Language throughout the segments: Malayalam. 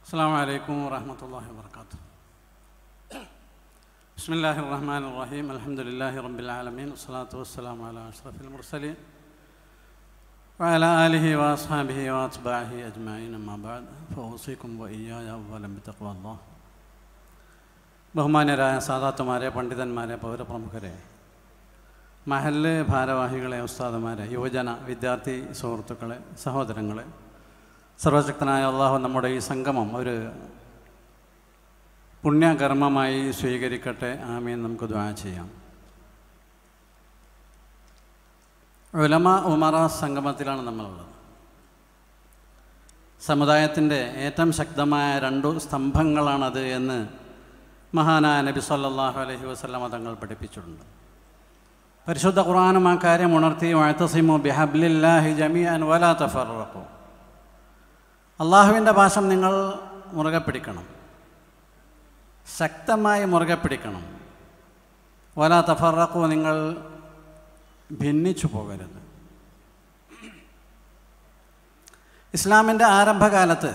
السلام عليكم ورحمة الله وبركاته بسم الله الرحمن الرحيم الحمد لله رب العالمين والصلاة والسلام على أشرف المرسلين وعلى آله وأصحابه وأتباعه أجمعين أما بعد فأوصيكم وإياي أولا بتقوى الله ബഹുമാന്യരായ സാദാത്തുമാരെ പണ്ഡിതന്മാരെ പൗരപ്രമുഖരെ മഹല്ല് ഭാരവാഹികളെ ഉസ്താദുമാരെ യുവജന വിദ്യാർത്ഥി സുഹൃത്തുക്കളെ സഹോദരങ്ങളെ സർവശക്തനായ അള്ളാഹു നമ്മുടെ ഈ സംഗമം ഒരു പുണ്യകർമ്മമായി സ്വീകരിക്കട്ടെ ആമീൻ നമുക്ക് ദ്വാ ചെയ്യാം ഉലമ ഉമറ സംഗമത്തിലാണ് നമ്മളുള്ളത് സമുദായത്തിൻ്റെ ഏറ്റവും ശക്തമായ രണ്ടു സ്തംഭങ്ങളാണത് എന്ന് മഹാനായ നബി സല്ലല്ലാഹു അലൈഹി വസല്ലമ തങ്ങൾ പഠിപ്പിച്ചിട്ടുണ്ട് പരിശുദ്ധ ഖുർആാനും ആ കാര്യം ഉണർത്തി വാഴ്ത്തസിമു ബിഹബ്ലില്ലാഹി ജമിഅൻ വലാ തഫറഖു അള്ളാഹുവിൻ്റെ ഭാഷം നിങ്ങൾ മുറുകെ പിടിക്കണം ശക്തമായി മുറുകെ പിടിക്കണം വലാ തഫറഖു നിങ്ങൾ ഭിന്നിച്ചു പോകരുത് ഇസ്ലാമിൻ്റെ ആരംഭകാലത്ത്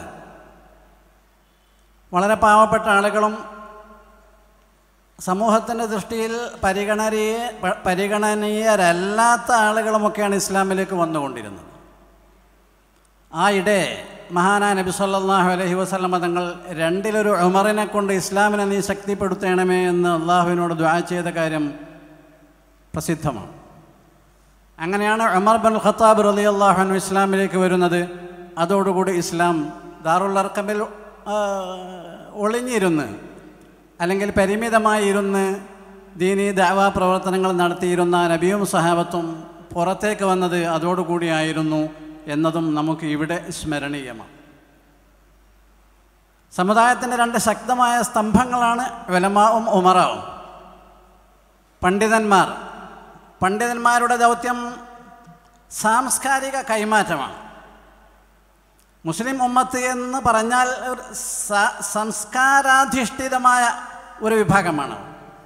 വളരെ പാവപ്പെട്ട ആളുകളും സമൂഹത്തിൻ്റെ ദൃഷ്ടിയിൽ പരിഗണനീയ പരിഗണനീയരല്ലാത്ത ആളുകളുമൊക്കെയാണ് ഇസ്ലാമിലേക്ക് വന്നുകൊണ്ടിരുന്നത് ആ ഇടെ മഹാനായ നബി സല്ലല്ലാഹു അലൈഹി വസല്ലമ തങ്ങൾ രണ്ടിലൊരു ഉമറിനെ കൊണ്ട് ഇസ്ലാമിനെ നീ ശക്തിപ്പെടുത്തണമേ എന്ന് അള്ളാഹുവിനോട് ദ്വാ ചെയ്ത കാര്യം പ്രസിദ്ധമാണ് അങ്ങനെയാണ് ഉമർ ബൻ ഖത്താബ് റലി അള്ളാഹുനു ഇസ്ലാമിലേക്ക് വരുന്നത് അതോടുകൂടി ഇസ്ലാം ദാറുള്ളർക്കമിൽ ഒളിഞ്ഞിരുന്ന് അല്ലെങ്കിൽ പരിമിതമായി ഇരുന്ന് ദീനീ ദാവാ പ്രവർത്തനങ്ങൾ നടത്തിയിരുന്ന നബിയും സഹാബത്തും പുറത്തേക്ക് വന്നത് അതോടുകൂടിയായിരുന്നു എന്നതും നമുക്ക് ഇവിടെ സ്മരണീയമാണ് സമുദായത്തിൻ്റെ രണ്ട് ശക്തമായ സ്തംഭങ്ങളാണ് വെലമാവും ഉമറാവും പണ്ഡിതന്മാർ പണ്ഡിതന്മാരുടെ ദൗത്യം സാംസ്കാരിക കൈമാറ്റമാണ് മുസ്ലിം ഉമ്മത്ത് എന്ന് പറഞ്ഞാൽ ഒരു സംസ്കാരാധിഷ്ഠിതമായ ഒരു വിഭാഗമാണ്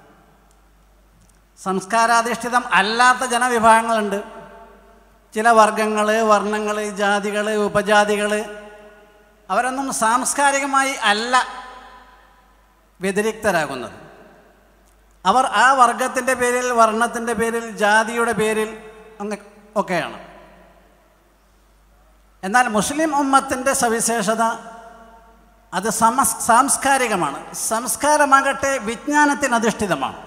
സംസ്കാരാധിഷ്ഠിതം അല്ലാത്ത ജനവിഭാഗങ്ങളുണ്ട് ചില വർഗങ്ങൾ വർണ്ണങ്ങൾ ജാതികൾ ഉപജാതികൾ അവരൊന്നും സാംസ്കാരികമായി അല്ല വ്യതിരിക്തരാകുന്നത് അവർ ആ വർഗത്തിൻ്റെ പേരിൽ വർണ്ണത്തിൻ്റെ പേരിൽ ജാതിയുടെ പേരിൽ അങ്ങ് ഒക്കെയാണ് എന്നാൽ മുസ്ലിം ഉമ്മത്തിൻ്റെ സവിശേഷത അത് സമ സാംസ്കാരികമാണ് സംസ്കാരമാകട്ടെ വിജ്ഞാനത്തിന് അധിഷ്ഠിതമാണ്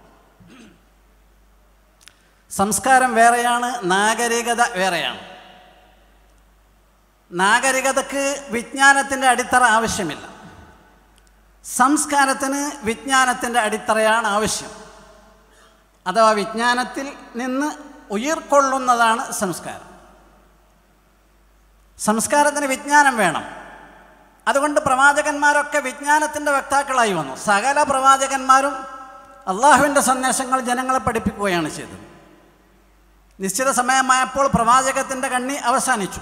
സംസ്കാരം വേറെയാണ് നാഗരികത വേറെയാണ് നാഗരികതക്ക് വിജ്ഞാനത്തിൻ്റെ അടിത്തറ ആവശ്യമില്ല സംസ്കാരത്തിന് വിജ്ഞാനത്തിൻ്റെ അടിത്തറയാണ് ആവശ്യം അഥവാ വിജ്ഞാനത്തിൽ നിന്ന് ഉയർക്കൊള്ളുന്നതാണ് സംസ്കാരം സംസ്കാരത്തിന് വിജ്ഞാനം വേണം അതുകൊണ്ട് പ്രവാചകന്മാരൊക്കെ വിജ്ഞാനത്തിൻ്റെ വക്താക്കളായി വന്നു സകല പ്രവാചകന്മാരും അള്ളാഹുവിൻ്റെ സന്ദേശങ്ങൾ ജനങ്ങളെ പഠിപ്പിക്കുകയാണ് ചെയ്തത് നിശ്ചിത സമയമായപ്പോൾ പ്രവാചകത്തിൻ്റെ കണ്ണി അവസാനിച്ചു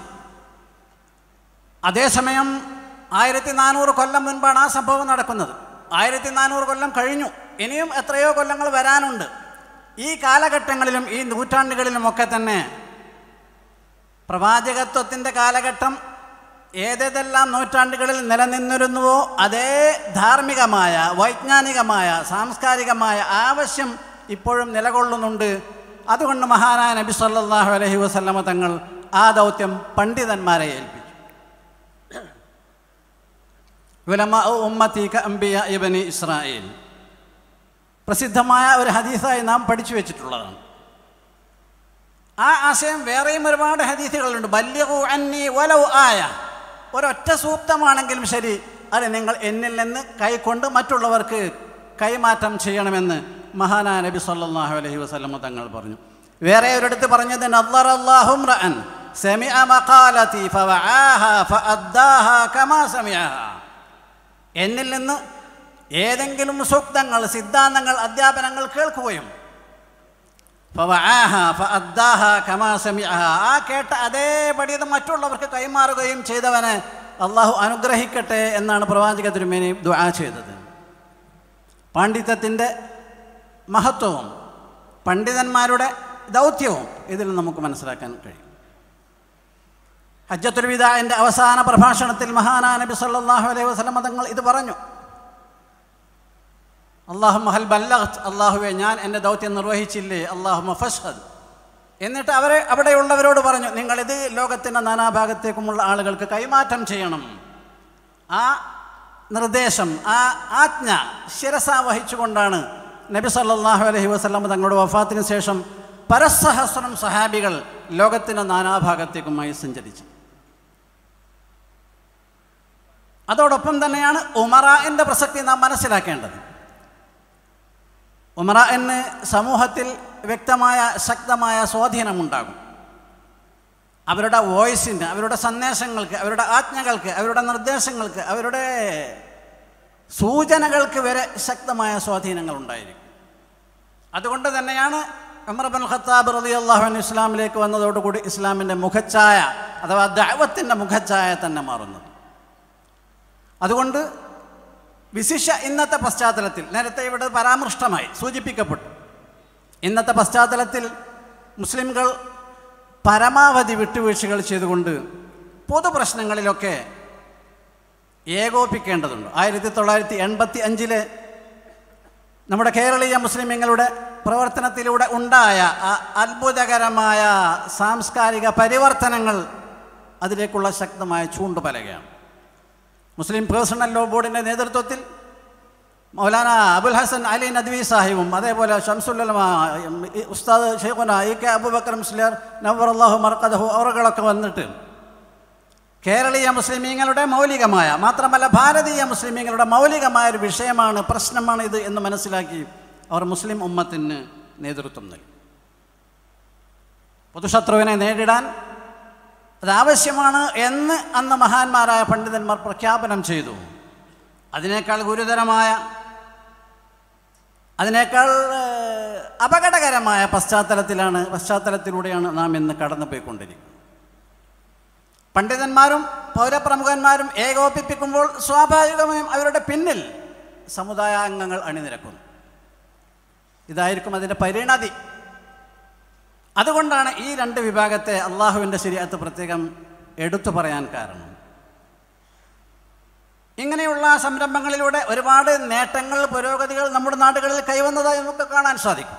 അതേസമയം ആയിരത്തി നാനൂറ് കൊല്ലം മുൻപാണ് ആ സംഭവം നടക്കുന്നത് ആയിരത്തി നാനൂറ് കൊല്ലം കഴിഞ്ഞു ഇനിയും എത്രയോ കൊല്ലങ്ങൾ വരാനുണ്ട് ഈ കാലഘട്ടങ്ങളിലും ഈ നൂറ്റാണ്ടുകളിലുമൊക്കെ തന്നെ പ്രവാചകത്വത്തിൻ്റെ കാലഘട്ടം ഏതേതെല്ലാം നൂറ്റാണ്ടുകളിൽ നിലനിന്നിരുന്നുവോ അതേ ധാർമ്മികമായ വൈജ്ഞാനികമായ സാംസ്കാരികമായ ആവശ്യം ഇപ്പോഴും നിലകൊള്ളുന്നുണ്ട് അതുകൊണ്ട് മഹാനായ നബി സല്ലല്ലാഹു അലൈഹി വസല്ലമ തങ്ങൾ ആ ദൗത്യം പണ്ഡിതന്മാരെ ഏൽപ്പിച്ചു ഉമ്മത്തീക അംബിയ ഇബനി ഇസ്രായേൽ പ്രസിദ്ധമായ ഒരു ഹദീസായി നാം പഠിച്ചു വെച്ചിട്ടുള്ളതാണ് ആ ആശയം വേറെയും ഒരുപാട് ഹദീസുകളുണ്ട് ബല്യകു അന്നി വലൗ ആയ ഒരൊറ്റ സൂക്തമാണെങ്കിലും ശരി അത് നിങ്ങൾ എന്നിൽ നിന്ന് കൈക്കൊണ്ട് മറ്റുള്ളവർക്ക് കൈമാറ്റം ചെയ്യണമെന്ന് മഹാനായ നബി സല്ലല്ലാഹു അലൈഹി വസല്ലമ തങ്ങൾ പറഞ്ഞു വേറെ ഒരിടത്ത് പറഞ്ഞത് നദ്ദറല്ലാഹും റഅൻ സമിഅ മഖാലതി ഫവആഹ ഫഅദ്ദാഹ കമാ സമിഅഹ എന്നിൽ നിന്ന് ഏതെങ്കിലും സൂക്തങ്ങൾ സിദ്ധാന്തങ്ങൾ അധ്യാപനങ്ങൾ കേൾക്കുകയും ആ കേട്ട അതേപടി അത് മറ്റുള്ളവർക്ക് കൈമാറുകയും ചെയ്തവനെ അള്ളാഹു അനുഗ്രഹിക്കട്ടെ എന്നാണ് പ്രവാചക തിരുമേനി ദുആ ചെയ്തത് പാണ്ഡിത്യത്തിൻ്റെ മഹത്വവും പണ്ഡിതന്മാരുടെ ദൗത്യവും ഇതിൽ നമുക്ക് മനസ്സിലാക്കാൻ കഴിയും ഹജ്ജത്തുൽ വിദാഇൻ്റെ അവസാന പ്രഭാഷണത്തിൽ മഹാനാ നബി സല്ലല്ലാഹു അലൈഹി വസല്ലം തങ്ങൾ ഇത് പറഞ്ഞു അള്ളാഹു മഹൽ ബല്ലഹത്ത് അള്ളാഹുവെ ഞാൻ എൻ്റെ ദൗത്യം നിർവഹിച്ചില്ലേ അള്ളാഹു ഫഷ്ഹദ് എന്നിട്ട് അവരെ അവിടെയുള്ളവരോട് പറഞ്ഞു നിങ്ങളിത് ലോകത്തിൻ്റെ നാനാഭാഗത്തേക്കുമുള്ള ആളുകൾക്ക് കൈമാറ്റം ചെയ്യണം ആ നിർദ്ദേശം ആ ആജ്ഞ ശിരസ വഹിച്ചുകൊണ്ടാണ് നബി സല്ലല്ലാഹു അലൈഹി വസല്ലം തങ്ങളുടെ വഫാത്തിന് ശേഷം പരസഹസ്രം സഹാബികൾ ലോകത്തിൻ്റെ നാനാഭാഗത്തേക്കുമായി സഞ്ചരിച്ചു അതോടൊപ്പം തന്നെയാണ് ഉമറാൻ്റെ പ്രസക്തി നാം മനസ്സിലാക്കേണ്ടത് ഉമറാന് സമൂഹത്തിൽ വ്യക്തമായ ശക്തമായ സ്വാധീനമുണ്ടാകും അവരുടെ വോയിസിന് അവരുടെ സന്ദേശങ്ങൾക്ക് അവരുടെ ആജ്ഞകൾക്ക് അവരുടെ നിർദ്ദേശങ്ങൾക്ക് അവരുടെ സൂചനകൾക്ക് വരെ ശക്തമായ സ്വാധീനങ്ങൾ ഉണ്ടായിരിക്കും അതുകൊണ്ട് തന്നെയാണ് ഉമർ ബൻ ഖത്താബ് റലി അള്ളാഹുൻ ഇസ്ലാമിലേക്ക് വന്നതോടുകൂടി ഇസ്ലാമിൻ്റെ മുഖച്ഛായ അഥവാ ദൈവത്തിൻ്റെ മുഖച്ഛായ തന്നെ മാറുന്നത് അതുകൊണ്ട് വിശിഷ്യ ഇന്നത്തെ പശ്ചാത്തലത്തിൽ നേരത്തെ ഇവിടെ പരാമൃഷ്ടമായി സൂചിപ്പിക്കപ്പെട്ടു ഇന്നത്തെ പശ്ചാത്തലത്തിൽ മുസ്ലിംകൾ പരമാവധി വിട്ടുവീഴ്ചകൾ ചെയ്തുകൊണ്ട് പൊതുപ്രശ്നങ്ങളിലൊക്കെ ഏകോപിക്കേണ്ടതുണ്ട് ആയിരത്തി തൊള്ളായിരത്തി എൺപത്തി അഞ്ചിലെ നമ്മുടെ കേരളീയ മുസ്ലിമീങ്ങളുടെ പ്രവർത്തനത്തിലൂടെ ഉണ്ടായ ആ അത്ഭുതകരമായ സാംസ്കാരിക പരിവർത്തനങ്ങൾ അതിലേക്കുള്ള ശക്തമായ ചൂണ്ടുപലകയാണ് മുസ്ലിം പേഴ്സണൽ ലോ ബോർഡിൻ്റെ നേതൃത്വത്തിൽ മൗലാന അബുൽ ഹസൻ അലി നദ്വി സാഹിബും അതേപോലെ ഷംസുല്ലമ ഉസ്താദ് ഷെയ്ഖുന ഇ കെ അബുബക്കർ മുസ്ലിയർ നവർ അള്ളാഹു മർക്കദഹു അവറുകളൊക്കെ വന്നിട്ട് കേരളീയ മുസ്ലിമീങ്ങളുടെ മൗലികമായ മാത്രമല്ല ഭാരതീയ മുസ്ലിമീങ്ങളുടെ മൗലികമായ ഒരു വിഷയമാണ് പ്രശ്നമാണ് ഇത് എന്ന് മനസ്സിലാക്കി അവർ മുസ്ലിം ഉമ്മത്തിന് നേതൃത്വം നൽകി പൊതുശത്രുവിനെ നേരിടാൻ അതാവശ്യമാണ് എന്ന് അന്ന് മഹാന്മാരായ പണ്ഡിതന്മാർ പ്രഖ്യാപനം ചെയ്തു അതിനേക്കാൾ ഗുരുതരമായ അതിനേക്കാൾ ഏഹ്, അപകടകരമായ പശ്ചാത്തലത്തിലാണ് പശ്ചാത്തലത്തിലൂടെയാണ് നാം ഇന്ന് കടന്നു പോയിക്കൊണ്ടിരിക്കുന്നത് പണ്ഡിതന്മാരും പൗരപ്രമുഖന്മാരും ഏകോപിപ്പിക്കുമ്പോൾ സ്വാഭാവികമായും അവരുടെ പിന്നിൽ സമുദായ അംഗങ്ങൾ അണിനിരക്കുന്നു ഇതായിരിക്കും അതിൻ്റെ പരിണതി അതുകൊണ്ടാണ് ഈ രണ്ട് വിഭാഗത്തെ അള്ളാഹുവിൻ്റെ ശരിയത്ത് പ്രത്യേകം എടുത്തു പറയാൻ കാരണം ഇങ്ങനെയുള്ള സംരംഭങ്ങളിലൂടെ ഒരുപാട് നേട്ടങ്ങൾ പുരോഗതികൾ നമ്മുടെ നാടുകളിൽ കൈവന്നതായി നമുക്ക് കാണാൻ സാധിക്കും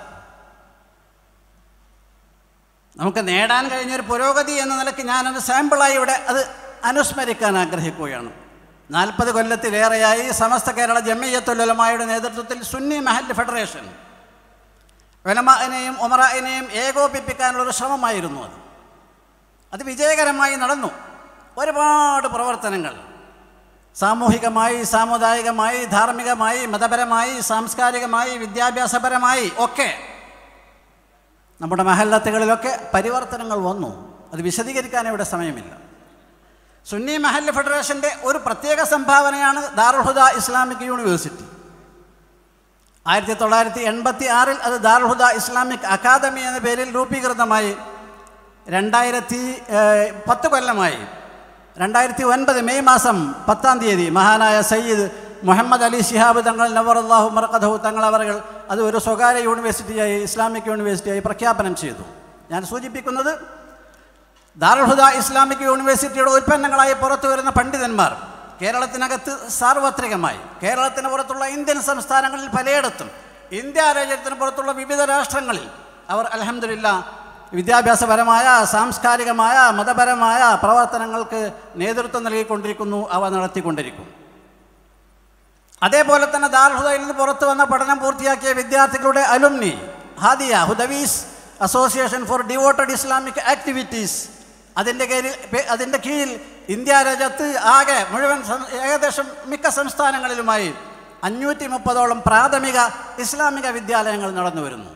നമുക്ക് നേടാൻ കഴിഞ്ഞൊരു പുരോഗതി എന്ന നിലയ്ക്ക് ഞാനൊരു സാമ്പിളായി ഇവിടെ അത് അനുസ്മരിക്കാൻ ആഗ്രഹിക്കുകയാണ് നാൽപ്പത് കൊല്ലത്തിലേറെയായി സമസ്ത കേരള ജമ്മിയത്തുലമായുടെ നേതൃത്വത്തിൽ സുന്നി മഹല്ല് ഫെഡറേഷൻ വെലമാനെയും ഉമറായിനെയും ഏകോപിപ്പിക്കാനുള്ളൊരു ശ്രമമായിരുന്നു അത് അത് വിജയകരമായി നടന്നു ഒരുപാട് പ്രവർത്തനങ്ങൾ സാമൂഹികമായി സാമുദായികമായി ധാർമ്മികമായി മതപരമായി സാംസ്കാരികമായി വിദ്യാഭ്യാസപരമായി ഒക്കെ നമ്മുടെ മഹല്ലത്തുകളിലൊക്കെ പരിവർത്തനങ്ങൾ വന്നു അത് വിശദീകരിക്കാൻ ഇവിടെ സമയമില്ല സുന്നി മഹല്ല് ഫെഡറേഷൻ്റെ ഒരു പ്രത്യേക സംഭാവനയാണ് ദാറുൽഹുദ ഇസ്ലാമിക് യൂണിവേഴ്സിറ്റി ആയിരത്തി തൊള്ളായിരത്തി എൺപത്തി ആറിൽ അത് ദാറുൽഹുദ ഇസ്ലാമിക് അക്കാദമി എന്ന പേരിൽ രൂപീകൃതമായി രണ്ടായിരത്തി ഏഹ്, പത്ത് കൊല്ലമായി രണ്ടായിരത്തി ഒൻപത് മെയ് മാസം പത്താം തീയതി മഹാനായ സയ്യിദ് മുഹമ്മദ് അലി ശിഹാബ് തങ്ങൾ നവറല്ലാഹു മർക്കഥഹു തങ്ങൾ അവர்கள் അത് ഒരു സ്വകാര്യ യൂണിവേഴ്സിറ്റിയായി ഇസ്ലാമിക് യൂണിവേഴ്സിറ്റിയായി പ്രഖ്യാപനം ചെയ്തു ഞാൻ സൂചിപ്പിക്കുന്നത് ദാറുൽഹുദ ഇസ്ലാമിക് യൂണിവേഴ്സിറ്റിയുടെ ഉൽപ്പന്നങ്ങളായി പുറത്തു വരുന്ന പണ്ഡിതന്മാർ കേരളത്തിനകത്ത് സാർവത്രികമായി കേരളത്തിന് പുറത്തുള്ള ഇന്ത്യൻ സംസ്ഥാനങ്ങളിൽ പലയിടത്തും ഇന്ത്യ രാജ്യത്തിന് പുറത്തുള്ള വിവിധ രാഷ്ട്രങ്ങളിൽ അവർ അലഹമില്ല വിദ്യാഭ്യാസപരമായ സാംസ്കാരികമായ മതപരമായ പ്രവർത്തനങ്ങൾക്ക് നേതൃത്വം നൽകിക്കൊണ്ടിരിക്കുന്നു അവ നടത്തിക്കൊണ്ടിരിക്കുന്നു അതേപോലെ തന്നെ ദാർഹുദയിൽ നിന്ന് പുറത്തു വന്ന പഠനം പൂർത്തിയാക്കിയ വിദ്യാർത്ഥികളുടെ alumni Hadia Hudawis association for devoted Islamic activities അതിൻ്റെ കീഴിൽ അതിൻ്റെ കീഴിൽ ഇന്ത്യ രാജ്യത്ത് ആകെ മുഴുവൻ സം- ഏകദേശം മിക്ക സംസ്ഥാനങ്ങളിലുമായി അഞ്ഞൂറ്റി മുപ്പതോളം പ്രാഥമിക ഇസ്ലാമിക വിദ്യാലയങ്ങൾ നടന്നു വരുന്നു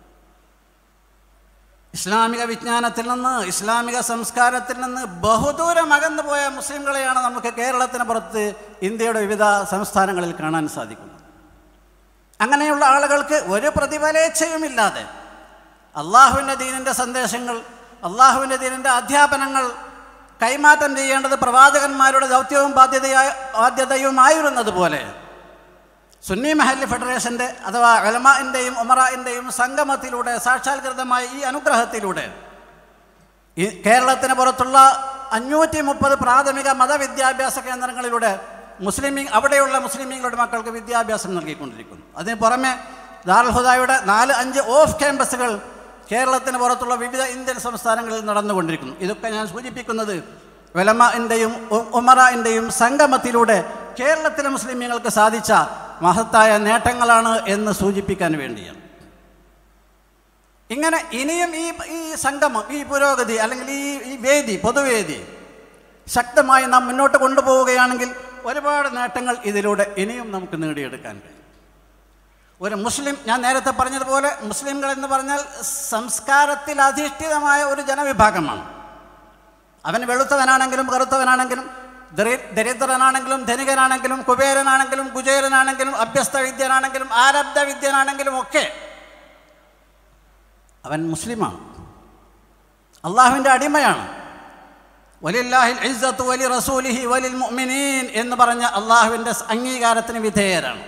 ഇസ്ലാമിക വിജ്ഞാനത്തിൽ നിന്ന് ഇസ്ലാമിക സംസ്കാരത്തിൽ നിന്ന് ബഹുദൂരം അകന്നു പോയ മുസ്ലിംകളെയാണ് നമുക്ക് കേരളത്തിന് പുറത്ത് ഇന്ത്യയുടെ വിവിധ സംസ്ഥാനങ്ങളിൽ കാണാൻ സാധിക്കുന്നത് അങ്ങനെയുള്ള ആളുകൾക്ക് ഒരു പ്രതിഫലേച്ഛയുമില്ലാതെ അള്ളാഹുവിൻ്റെ ദീനിൻ്റെ സന്ദേശങ്ങൾ അള്ളാഹുവിൻ്റെ ദീനിൻ്റെ അധ്യാപനങ്ങൾ കൈമാറ്റം ചെയ്യേണ്ടത് പ്രവാചകന്മാരുടെ ദൗത്യവും ബാധ്യതയായ ബാധ്യതയുമായിരുന്നതുപോലെ സുന്നി മഹല്ല് ഫെഡറേഷൻ്റെ അഥവാ അലമാൻ്റെയും ഉമറാൻ്റെയും സംഗമത്തിലൂടെ സാക്ഷാത്കൃതമായ ഈ അനുഗ്രഹത്തിലൂടെ ഈ കേരളത്തിന് പുറത്തുള്ള അഞ്ഞൂറ്റി മുപ്പത് പ്രാഥമിക മതവിദ്യാഭ്യാസ കേന്ദ്രങ്ങളിലൂടെ മുസ്ലിമീ അവിടെയുള്ള മുസ്ലിമീങ്ങളുടെ മക്കൾക്ക് വിദ്യാഭ്യാസം നൽകിക്കൊണ്ടിരിക്കുന്നു അതിന് പുറമെ ദാർഹുദായുടെ നാല് അഞ്ച് ഓഫ് ക്യാമ്പസുകൾ കേരളത്തിന് പുറത്തുള്ള വിവിധ ഇന്ത്യൻ സംസ്ഥാനങ്ങളിൽ നടന്നുകൊണ്ടിരിക്കുന്നു ഇതൊക്കെ ഞാൻ സൂചിപ്പിക്കുന്നത് വെലമൻ്റെയും ഉമറൻ്റെയും സംഗമത്തിലൂടെ കേരളത്തിലെ മുസ്ലിമീങ്ങൾക്ക് സാധിച്ച മഹത്തായ നേട്ടങ്ങളാണ് എന്ന് സൂചിപ്പിക്കാൻ വേണ്ടിയാണ് ഇങ്ങനെ ഇനിയും ഈ ഈ സംഗമം ഈ പുരോഗതി അല്ലെങ്കിൽ ഈ ഈ വേദി പൊതുവേദി ശക്തമായി നാം മുന്നോട്ട് കൊണ്ടുപോവുകയാണെങ്കിൽ ഒരുപാട് നേട്ടങ്ങൾ ഇതിലൂടെ ഇനിയും നമുക്ക് നേടിയെടുക്കാൻ കഴിയും ഒരു മുസ്ലിം ഞാൻ നേരത്തെ പറഞ്ഞതുപോലെ മുസ്ലിംകൾ എന്ന് പറഞ്ഞാൽ സംസ്കാരത്തിൽ അധിഷ്ഠിതമായ ഒരു ജനവിഭാഗമാണ് അവൻ വെളുത്തവനാണെങ്കിലും കറുത്തവനാണെങ്കിലും ദരി- ദരിദ്രനാണെങ്കിലും ധനികനാണെങ്കിലും കുബേരനാണെങ്കിലും കുചേരനാണെങ്കിലും അഭ്യസ്ത വിദ്യനാണെങ്കിലും ആരബ്ധ വിദ്യനാണെങ്കിലും ഒക്കെ അവൻ മുസ്ലിമാണ് അള്ളാഹുവിൻ്റെ അടിമയാണ് വലില്ലാഹിൽ ഇസ്സത്ത് വലി റസൂലിഹി വലിൽ മുഅ്മിനീൻ എന്ന് പറഞ്ഞ അള്ളാഹുവിൻ്റെ അംഗീകാരത്തിന് വിധേയരാണ്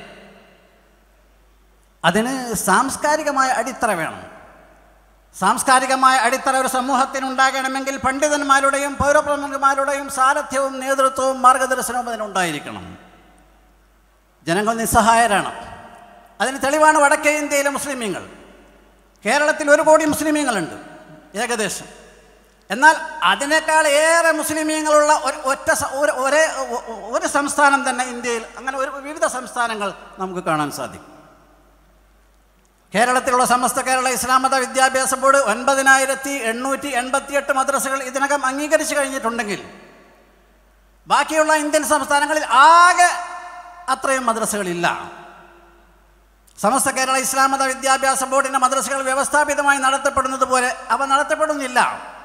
അതിന് സാംസ്കാരികമായ അടിത്തറ വേണം സാംസ്കാരികമായ അടിത്തറ ഒരു സമൂഹത്തിനുണ്ടാകണമെങ്കിൽ പണ്ഡിതന്മാരുടെയും പൗരപ്രമുഖന്മാരുടെയും സാരഥ്യവും നേതൃത്വവും മാർഗദർശനവും അതിനുണ്ടായിരിക്കണം ജനങ്ങൾ നിസ്സഹായരാണ് അതിന് തെളിവാണ് വടക്കേ ഇന്ത്യയിലെ മുസ്ലിമീങ്ങൾ കേരളത്തിൽ ഒരു കോടി മുസ്ലിമീങ്ങളുണ്ട് ഏകദേശം എന്നാൽ അതിനേക്കാൾ ഏറെ മുസ്ലിമീങ്ങളുള്ള ഒരു ഒറ്റ സ- ഒരു ഒരേ ഒ- ഒ- ഒരു സംസ്ഥാനം തന്നെ ഇന്ത്യയിൽ അങ്ങനെ ഒരു വിവിധ സംസ്ഥാനങ്ങൾ നമുക്ക് കാണാൻ സാധിക്കും കേരളത്തിലുള്ള സമസ്ത കേരള ഇസ്ലാം മത വിദ്യാഭ്യാസ ബോർഡ് ഒൻപതിനായിരത്തി എണ്ണൂറ്റി എൺപത്തിയെട്ട് മദ്രസകൾ ഇതിനകം അംഗീകരിച്ചു കഴിഞ്ഞിട്ടുണ്ടെങ്കിൽ ബാക്കിയുള്ള ഇന്ത്യൻ സംസ്ഥാനങ്ങളിൽ ആകെ അത്രയും മദ്രസകളില്ല സമസ്ത കേരള ഇസ്ലാം മത വിദ്യാഭ്യാസ ബോർഡിൻ്റെ മദ്രസകൾ വ്യവസ്ഥാപിതമായി നടത്തപ്പെടുന്നത് പോലെ അവ നടത്തപ്പെടുന്നില്ല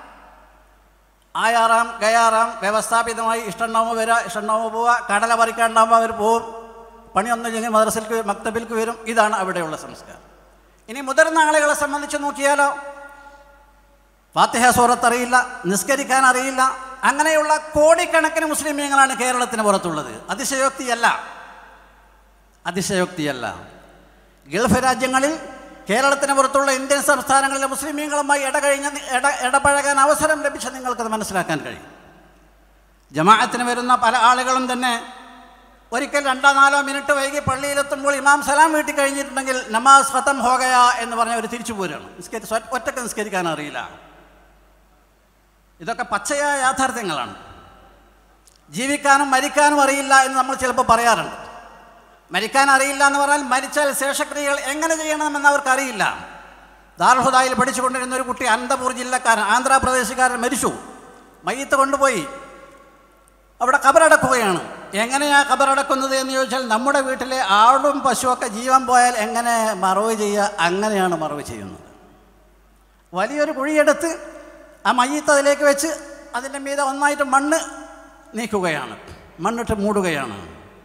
ആയാറാം ഗയാറാം വ്യവസ്ഥാപിതമായി ഇഷ്ടണ്ടാവുമ്പോൾ വരിക ഇഷ്ടണ്ടാവുമ്പോൾ പോവുക കടല പറിക്കാണ്ടാവുമ്പോൾ അവർ പോവും പണിയൊന്നുമില്ലെങ്കിൽ മദ്രസയിലേക്ക് മക്തബിലേക്ക് വരും ഇതാണ് അവിടെയുള്ള സംസ്കാരം ഇനി മുതിർന്ന ആളുകളെ സംബന്ധിച്ച് നോക്കിയാലോ ഫാത്തിഹ സൂറത്ത് അറിയില്ല നിസ്കരിക്കാൻ അറിയില്ല അങ്ങനെയുള്ള കോടിക്കണക്കിന് മുസ്ലിമീങ്ങളാണ് കേരളത്തിന് പുറത്തുള്ളത് അതിശയോക്തിയല്ല അതിശയോക്തിയല്ല ഗൾഫ് രാജ്യങ്ങളിൽ കേരളത്തിന് പുറത്തുള്ള ഇന്ത്യൻ സംസ്ഥാനങ്ങളിലെ മുസ്ലിമീങ്ങളുമായി ഇടകഴിഞ്ഞ ഇട ഇടപഴകാൻ അവസരം ലഭിച്ച നിങ്ങൾക്കത് മനസ്സിലാക്കാൻ കഴിയും ജമാഅത്തിന് വരുന്ന പല ആളുകളും തന്നെ ഒരിക്കൽ രണ്ടോ നാലോ മിനിറ്റ് വൈകി പള്ളിയിലെത്തുമ്പോൾ ഇമാം സലാം വീട്ടിൽ കഴിഞ്ഞിട്ടുണ്ടെങ്കിൽ നമാസ് ഖത്തം ഹോഗയ എന്ന് പറഞ്ഞ അവർ തിരിച്ചു പോരുകയാണ് നിസ്കരി സ്വ- ഒറ്റക്ക് നിസ്കരിക്കാൻ അറിയില്ല ഇതൊക്കെ പച്ചയായ യാഥാർത്ഥ്യങ്ങളാണ് ജീവിക്കാനും മരിക്കാനും അറിയില്ല എന്ന് നമ്മൾ ചിലപ്പോൾ പറയാറുണ്ട് മരിക്കാൻ അറിയില്ല എന്ന് പറഞ്ഞാൽ മരിച്ചാൽ ശേഷക്രിയകൾ എങ്ങനെ ചെയ്യണമെന്ന് അവർക്കറിയില്ല ദാർഹുദായിൽ പഠിച്ചുകൊണ്ടിരുന്ന ഒരു കുട്ടി അനന്തപൂർ ജില്ലക്കാരൻ ആന്ധ്രാപ്രദേശുകാരൻ മരിച്ചു മയ്യത്ത് കൊണ്ടുപോയി അവിടെ കബറടക്കുകയാണ് എങ്ങനെയാ കബറടക്കുന്നത് എന്ന് ചോദിച്ചാൽ നമ്മുടെ വീട്ടിലെ ആടും പശുവൊക്കെ ജീവൻ പോയാൽ എങ്ങനെ മറവ് ചെയ്യുക അങ്ങനെയാണ് മറവ് ചെയ്യുന്നത് വലിയൊരു കുഴിയെടുത്ത് ആ മയ്യത്ത് അതിലേക്ക് വെച്ച് അതിൻ്റെ മീതെ ഒന്നായിട്ട് മണ്ണ് നീക്കുകയാണ് മണ്ണിട്ട് മൂടുകയാണ്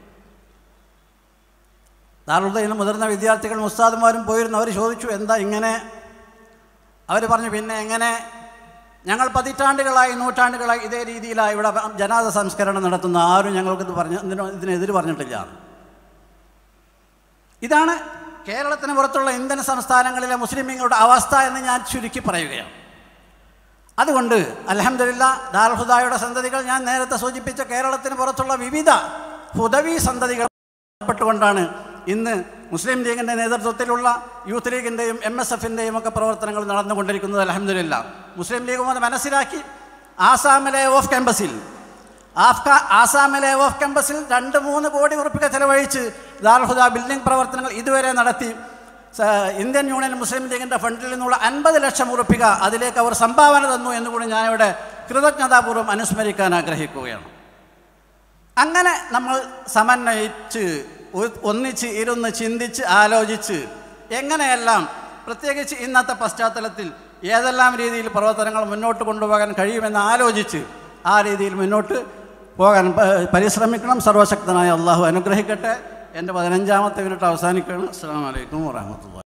ദാറുദ്ദീന് മുതിർന്ന വിദ്യാർത്ഥികളും ഉസ്താദുമാരും പോയിരുന്നു അവർ ചോദിച്ചു എന്താ ഇങ്ങനെ അവർ പറഞ്ഞു പിന്നെ എങ്ങനെ ഞങ്ങൾ പതിറ്റാണ്ടുകളായി നൂറ്റാണ്ടുകളായി ഇതേ രീതിയിലായി ഇവിടെ ജനാദ സംസ്കരണം നടത്തുന്ന ആരും ഞങ്ങൾക്കിത് പറഞ്ഞ ഇതിന് ഇതിനെതിര് പറഞ്ഞിട്ടില്ല ഇതാണ് കേരളത്തിന് പുറത്തുള്ള ഇന്ത്യൻ സംസ്ഥാനങ്ങളിലെ മുസ്ലിമീങ്ങളുടെ അവസ്ഥ എന്ന് ഞാൻ ചുരുക്കി പറയുകയാണ് അതുകൊണ്ട് അലഹമില്ല ദാൽഹുദായുടെ സന്തതികൾ ഞാൻ നേരത്തെ സൂചിപ്പിച്ച കേരളത്തിന് പുറത്തുള്ള വിവിധ ഹുദവി സന്തതികൾ പെട്ടുകൊണ്ടാണ് ഇന്ന് മുസ്ലിം ലീഗിൻ്റെ നേതൃത്വത്തിലുള്ള യൂത്ത് ലീഗിൻ്റെയും എം എസ് എഫിൻ്റെയും ഒക്കെ പ്രവർത്തനങ്ങൾ നടന്നുകൊണ്ടിരിക്കുന്നത് അലഹമില്ല മുസ്ലിം ലീഗും അത് മനസ്സിലാക്കി ആസാമിലെ ഓഫ് ക്യാമ്പസിൽ ആഫ്ക ആസാമിലെ ഓഫ് ക്യാമ്പസിൽ രണ്ട് മൂന്ന് കോടി ഉറുപ്പിക ചെലവഴിച്ച് ദാർഹുദ ബിൽഡിംഗ് പ്രവർത്തനങ്ങൾ ഇതുവരെ നടത്തി സ- ഇന്ത്യൻ യൂണിയൻ മുസ്ലിം ലീഗിൻ്റെ ഫണ്ടിൽ നിന്നുള്ള അൻപത് ലക്ഷം ഉറുപ്പിക അതിലേക്ക് അവർ സംഭാവന തന്നു എന്നുകൂടി ഞാനിവിടെ കൃതജ്ഞതാപൂർവ്വം അനുസ്മരിക്കാൻ ആഗ്രഹിക്കുകയാണ് അങ്ങനെ നമ്മൾ സമന്വയിച്ച് ഒ- ഒന്നിച്ച് ഇരുന്ന് ചിന്തിച്ച് ആലോചിച്ച് എങ്ങനെയെല്ലാം പ്രത്യേകിച്ച് ഇന്നത്തെ പശ്ചാത്തലത്തിൽ ഏതെല്ലാം രീതിയിൽ പ്രവർത്തനങ്ങൾ മുന്നോട്ട് കൊണ്ടുപോകാൻ കഴിയുമെന്ന് ആലോചിച്ച് ആ രീതിയിൽ മുന്നോട്ട് പോകാൻ പ- പരിശ്രമിക്കണം സർവശക്തനായ അള്ളാഹു അനുഗ്രഹിക്കട്ടെ എൻ്റെ പതിനഞ്ചാമത്തെ മിനിറ്റ് അവസാനിക്കുകയാണ് അസ്സാം വലൈക്കും വാഹമത്തുള്ള